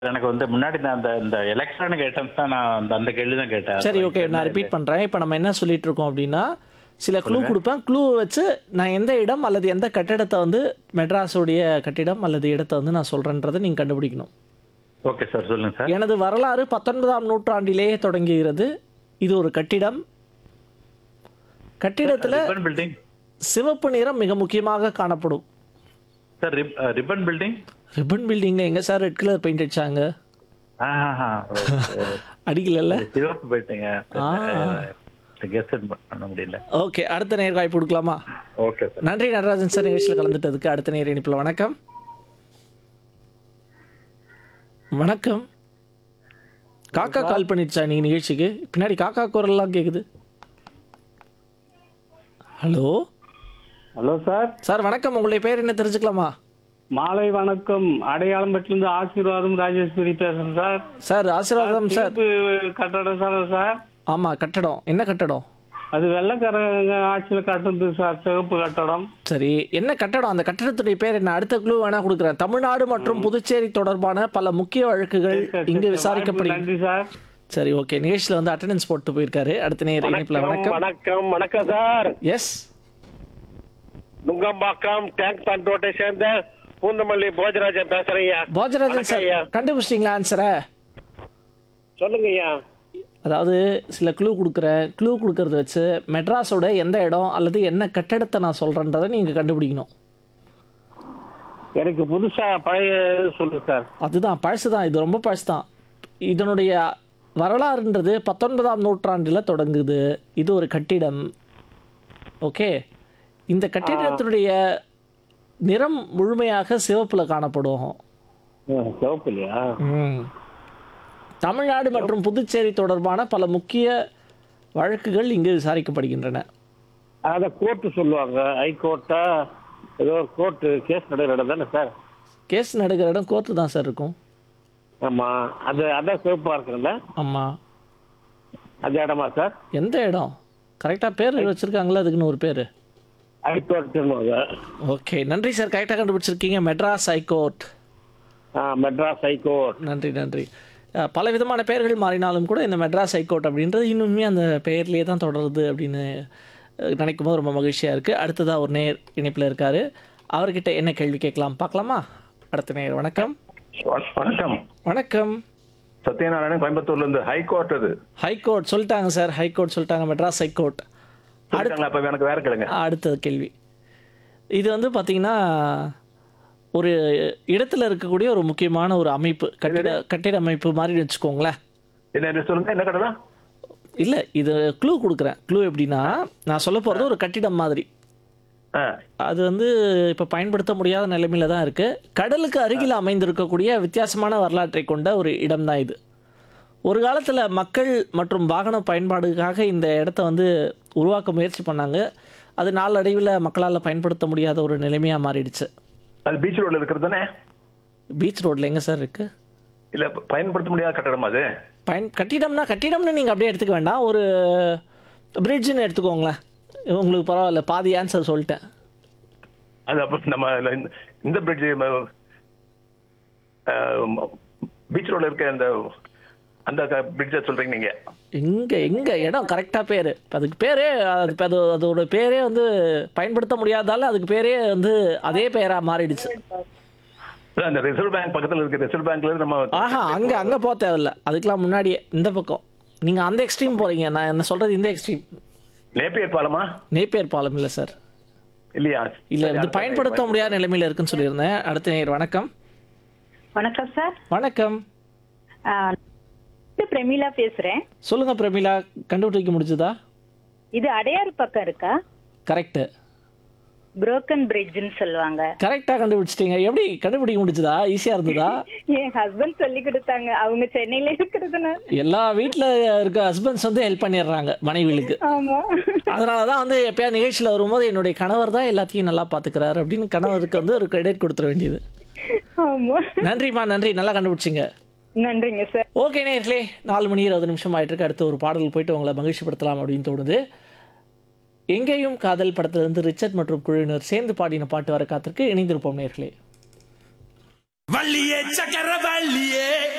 எனக்கு வந்து முன்னாடி நான் அந்த இந்த எலக்ட்ரானிக் ஐட்டம்ஸ் தான் நான் அந்த அந்த கேள்வி தான் கேட்டேன் சரி ஓகே நான் ரிப்பீட் பண்ணுறேன் இப்போ நம்ம என்ன சொல்லிட்டு இருக்கோம் அப்படின்னா சில க்ளூ கொடுப்பேன் க்ளூ வச்சு நான் எந்த இடம் அல்லது எந்த கட்டிடத்தை வந்து மெட்ராஸுடைய கட்டிடம் அல்லது இடத்தை வந்து நான் சொல்கிறேன்றதை நீங்கள் கண்டுபிடிக்கணும் ஓகே சார் சொல்லுங்க சார் எனது வரலாறு பத்தொன்பதாம் நூற்றாண்டிலேயே தொடங்குகிறது இது ஒரு கட்டிடம் கட்டிடத்தில் ரிப்பன் பில்டிங் சிவப்பு நிறம் மிக முக்கியமாக காணப்படும் சார் ரிப்பன் பில்டிங் ரிப்பன் பில்டிங்கில் எங்கே சார் ரெட் கலர் பெயிண்ட் அடிச்சாங்க அடிக்கலல்ல சிவப்பு போயிட்டீங்க ஆ. கெஸ் பண்ண முடியல ஓகே அடுத்த நேர் வாய்ப்பு கொடுக்கலாமா ஓகே சார் நன்றி நடராஜன் சார் நிகழ்ச்சியில் கலந்துட்டதுக்கு அடுத்த நேர் இணைப்பில் வணக்கம் வணக்கம் காக்கா கால் பண்ணிடுச்சா நீங்கள் நிகழ்ச்சிக்கு பின்னாடி காக்கா குரல்லாம் கேட்குது ஹலோ ஹலோ சார் சார் வணக்கம் உங்களுடைய பேர் என்ன தெரிஞ்சுக்கலாமா மாலை வணக்கம் அடையாளம்பட்டிலிருந்து ஆசீர்வாதம் ராஜேஸ்வரி பேசுறேன் சார் சார் ஆசீர்வாதம் சார் தீர்ப்பு கட்டடம் சார் சார் ஆமாம் கட்டடம் என்ன கட்டடம் அது வெள்ளைக்காரங்க ஆட்சியில் கட்டுறது சார் சிவப்பு கட்டடம் சரி என்ன கட்டடம் அந்த கட்டடத்துடைய பேர் என்ன அடுத்த க்ளூ வேணா கொடுக்குறேன் தமிழ்நாடு மற்றும் புதுச்சேரி தொடர்பான பல முக்கிய வழக்குகள் இங்கு விசாரிக்கப்படுகிறது நன்றி சார் சரி ஓகே நிகழ்ச்சியில் வந்து அட்டெண்டன்ஸ் போட்டு போயிருக்காரு அடுத்த நேர் இணைப்பில் வணக்கம் வணக்கம் வணக்கம் sir yes Nungambakkam tank bund ரோட்டை சேர்ந்த பூந்தமல்லி போஜராஜன் பேசுறேங்க போஜராஜன் சார் ஐயா. கண்டுபிடிச்சிங்களா ஆன்சரை சொல்லுங்க ஐயா அதாவது சில க்ளூ கொடுக்குறேன் க்ளூ கொடுக்கறத வச்சு மெட்ராஸோட எந்த இடம் அல்லது என்ன கட்டடத்தை நான் சொல்கிறேன்றதை நீங்கள் கண்டுபிடிக்கணும் எனக்கு புதுசா பழைய சொல்லுங்க சார் அதுதான் பழசு தான் இது ரொம்ப பழசு தான் இதனுடைய வரலாறுன்றது பத்தொன்பதாம் நூற்றாண்டில் தொடங்குது இது ஒரு கட்டிடம் ஓகே இந்த கட்டிடத்தினுடைய நிறம் முழுமையாக சிவப்பில் காணப்படும் சிவப்பு இல்லையா ம். தமிழ்நாடு மற்றும் புதுச்சேரி தொடர்பான பல முக்கிய வழக்குகள் இங்கு விசாரிக்கப்படுகின்றன அத கோர்ட்டு சொல்லுவாங்க ஹைகோர்ட்டா ஏதோ கோர்ட்டு கேஸ் நடக்கிற இடம் தானே சார் கேஸ் நடக்கிற இடம் கோர்ட்டு தான் சார் இருக்கும் ஆமா அது அதான் சிவப்பா இருக்குல்ல ஆமாம் அந்த இடமா சார் எந்த இடம் கரெக்டாக பேர் வச்சுருக்காங்களா அதுக்குன்னு ஒரு பேர் ஹைகோர்ட் சொல்லுவாங்க ஓகே நன்றி சார் கரெக்டாக கண்டுபிடிச்சிருக்கீங்க மெட்ராஸ் ஹைகோர்ட் ஆ, மெட்ராஸ் ஹைகோர்ட் நன்றி நன்றி அஹ், பல விதமான பெயர்கள் மாறினாலும் கூட இந்த மெட்ராஸ் ஹைகோர்ட் அப்படின்றது இன்னுமே அந்த பெயர்லேயே தான் தொடருது அப்படின்னு அஹ், நினைக்கும் போது ரொம்ப மகிழ்ச்சியாக இருக்குது அடுத்ததாக ஒரு நேர் இணைப்பில் இருக்கார் அவர்கிட்ட என்ன கேள்வி கேட்கலாம் பார்க்கலாமா அடுத்த நேர் வணக்கம் வணக்கம் வணக்கம் சத்யநாராயணன் கோயம்புத்தூர்ல இருந்து ஹைகோர்ட் அது ஹைகோர்ட் சொல்லிட்டாங்க சார் ஹைகோர்ட் சொல்லிட்டாங்க மெட்ராஸ் ஹைகோர்ட் சொல்லிட்டாங்களா அப்ப எனக்கு வேற கேளுங்க அடுத்த கேள்வி இது வந்து பார்த்தீங்கன்னா ஒரு இடத்துல இருக்கக்கூடிய ஒரு முக்கியமான ஒரு அமைப்பு கட்டிட கட்டிட அமைப்பு மாதிரி வச்சுக்கோங்களேன் என்ன என்ன சொல்லுங்க என்ன கடலாம் இல்லை இது க்ளூ கொடுக்குறேன் க்ளூ எப்படின்னா நான் சொல்ல போகிறது ஒரு கட்டிடம் மாதிரி ஆ அது வந்து இப்போ பயன்படுத்த முடியாத நிலைமையில தான் இருக்குது கடலுக்கு அருகில் அமைந்திருக்கக்கூடிய வித்தியாசமான வரலாற்றை கொண்ட ஒரு இடம் தான் இது ஒரு காலத்தில் மக்கள் மற்றும் வாகன பயன்பாடுக்காக இந்த இடத்த வந்து உருவாக்க முயற்சி பண்ணாங்க அது நாளடைவில் மக்களால் பயன்படுத்த முடியாத ஒரு நிலைமையாக மாறிடுச்சு அது பீச் ரோட்ல இருக்கிறது தானே பீச் ரோட்டில் எங்கே சார் இருக்குது இல்ல பயன்படுத்த முடியாத கட்டடம் அது பயன் கட்டிடம்னா கட்டிடம்னு நீங்கள் அப்படியே எடுத்துக்க வேண்டாம் ஒரு பிரிட்ஜுன்னு எடுத்துக்கோங்களேன் உங்களுக்கு பரவாயில்ல பாதி ஆன்சர் சொல்லிட்டேன் அது அப்ப நம்ம இல்ல இந்த- இந்த பிரிட்ஜ் பீச் ரோட்ல இருக்க அந்த அந்த பிரிட்ஜ சொல்றீங்க நீங்க எங்கே எங்கே இடம் கரெக்டாக பேர் அதுக்கு பேரே அது அது அதோட பேரே வந்து பயன்படுத்த முடியாதால அதுக்கு பேரே வந்து அதே பேராக மாறிடுச்சு அதான் அந்த ரிசர்வ் பேங்க் பக்கத்துல இருக்க ரிசர்வ் பேங்க்ல இருந்து நம்ம ஆஹா அங்கே அங்கே போக தேவையில்ல அதுக்கெலாம் முன்னாடியே இந்த பக்கம் நீங்கள் அந்த எக்ஸ்ட்ரீம் போகிறீங்க நான் என்ன சொல்கிறது இந்த எக்ஸ்ட்ரீம் நேப்பியர் பாலமா நேப்பியர் பாலம் இல்லை சார் இல்லையா இல்லை இது பயன்படுத்த முடியாத நிலைமையில் இருக்குன்னு சொல்லியிருந்தேன் அடுத்த நேர் வணக்கம் வணக்கம் சார் வணக்கம் ஆ, இது பிரமிளா பேசுறேன் சொல்லுங்கள் பிரமிளா கண்டுபிடிக்க முடிஞ்சதா இது அடையாறு பக்கம் இருக்கா கரெக்டு புரோக்கன் பிரிட்ஜ்னு சொல்லுவாங்க கரெக்டாக கண்டுபிடிச்சிட்டீங்க எப்படி கண்டுபிடிக்க முடிஞ்சதா ஈஸியாக இருந்ததா என் ஹஸ்பண்ட் சொல்லி கொடுத்தாங்க அவங்க சென்னையில இருக்கிறதுனா எல்லா வீட்டில் இருக்க ஹஸ்பண்ட்ஸ் வந்து ஹெல்ப் பண்ணிடுறாங்க மனைவிகளுக்கு ஆமா அதனால தான் வந்து எப்பயாவது நிகழ்ச்சியில் வரும்போது என்னுடைய கணவர் தான் எல்லாத்தையும் நல்லா பார்த்துக்கிறாரு அப்படின்னு கணவருக்கு வந்து ஒரு கிரெடிட் கொடுத்துட வேண்டியது ஆமா நன்றிம்மா நன்றி நல்லா கண்டுபிடிச்சிங்க நன்றிங்க சார் ஓகே நேர்களே நாலு மணி இருபது நிமிஷம் ஆயிட்டு இருக்கு அடுத்து ஒரு பாடல் போயிட்டு உங்களை மகிழ்ச்சிப்படுத்தலாம் அப்படின்னு தோணுது எங்கேயும் காதல் படத்திலிருந்து ரிச்சர்ட் மற்றும் குழுவினர் சேர்ந்து பாடின பாட்டு வர காத்திருக்கு இணைந்திருப்போம் நேர்களே வள்ளியே சக்கர வள்ளியே